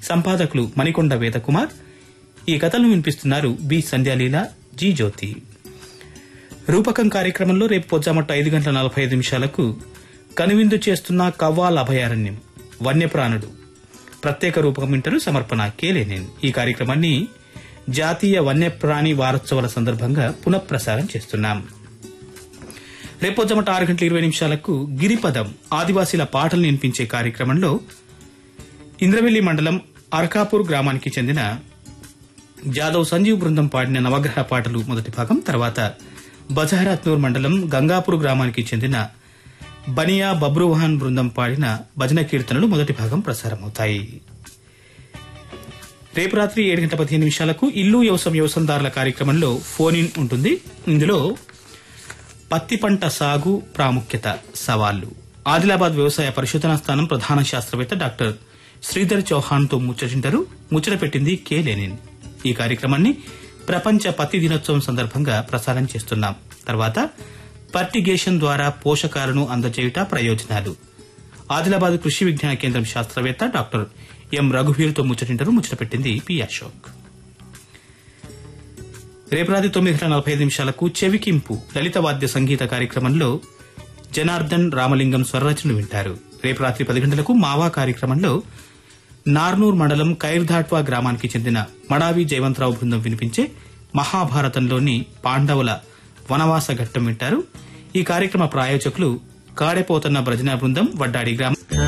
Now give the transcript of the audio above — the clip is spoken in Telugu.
సంపాదకులు మణికొండ వేదకుమార్ ఈ కథలను వినిపిస్తున్నారు బి సంధ్యాలీల జి జ్యోతి రూపకం కార్యక్రమంలో రేపు పొద్దుమట్టు ఐదు గంటల నలభై ఐదు నిమిషాలకు కనువిందు చేస్తున్న కవ్వాల్ అభయారణ్యం వన్యప్రాణుడు ప్రత్యేక రూపకం వింటారు సమర్పణ కేలేనేన్ ఈ కార్యక్రమాన్ని జాతీయ వన్యప్రాణి వారోత్సవాల సందర్భంగా పునఃప్రసారం చేస్తున్నాం రేపు పొద్దుమట ఆరు గంటల ఇరవై నిమిషాలకు గిరిపదం ఆదివాసీల పాటలు వినిపించే కార్యక్రమంలో ఇంద్రవెల్లి మండలం అరకాపూర్ గ్రామానికి చెందిన జాదవ్ సంజీవ్ బృందం పాడిన నవగ్రహ పాటలు మొదటి భాగం తర్వాత బజహరాత్నూర్ మండలం గంగాపూర్ గ్రామానికి చెందిన బనియా బబ్రువాహన్ బృందం పాడిన భజన కీర్తనలు మొదటి భాగం ప్రసారమవుతాయి రేపు రాత్రి ఏడు గంటల పదిహేను నిమిషాలకు ఇల్లు వ్యవసాయ వ్యవసాయదారుల కార్యక్రమంలో ఫోన్ ఇన్ ఉంటుంది ఇందులో పత్తి పంట సాగు ప్రాముఖ్యత సవాళ్లు ఆదిలాబాద్ వ్యవసాయ పరిశోధనా స్థానం ప్రధాన శాస్త్రవేత్త డాక్టర్ శ్రీధర్ చౌహాన్ తో ముచ్చటింటారు ముచ్చట పెట్టింది కె లెనిన్ ఈ కార్యక్రమాన్ని ప్రపంచ పత్తి దినోత్సవం సందర్భంగా ప్రసారం చేస్తున్నాం తర్వాత పర్టిగేషన్ ద్వారా పోషకాలను అందజేయుట ప్రయోజనాలు ఆదిలాబాద్ కృషి విజ్ఞాన కేంద్రం శాస్త్రవేత్త డాక్టర్ ఎం రఘువీర్తో ముచ్చటింటారు ముచ్చట పెట్టింది పి అశోక్ రేపు రాత్రి తొమ్మిది గంటల నలభై ఐదు నిమిషాలకు చెవికింపు లలిత వాద్య సంగీత కార్యక్రమంలో జనార్దన్ రామలింగం స్వరరచనలు వింటారు రేపు రాత్రి పది గంటలకు మావా కార్యక్రమంలో నార్నూర్ మండలం కైర్ధాట్వా గ్రామానికి చెందిన మడావి జయవంతరావు బృందం వినిపించే మహాభారతంలోని పాండవుల వనవాస ఘట్టం వింటారు ఈ కార్యక్రమ ప్రాయోజకులు కాడెపోతన్న భజన బృందం వడ్డాడి గ్రామం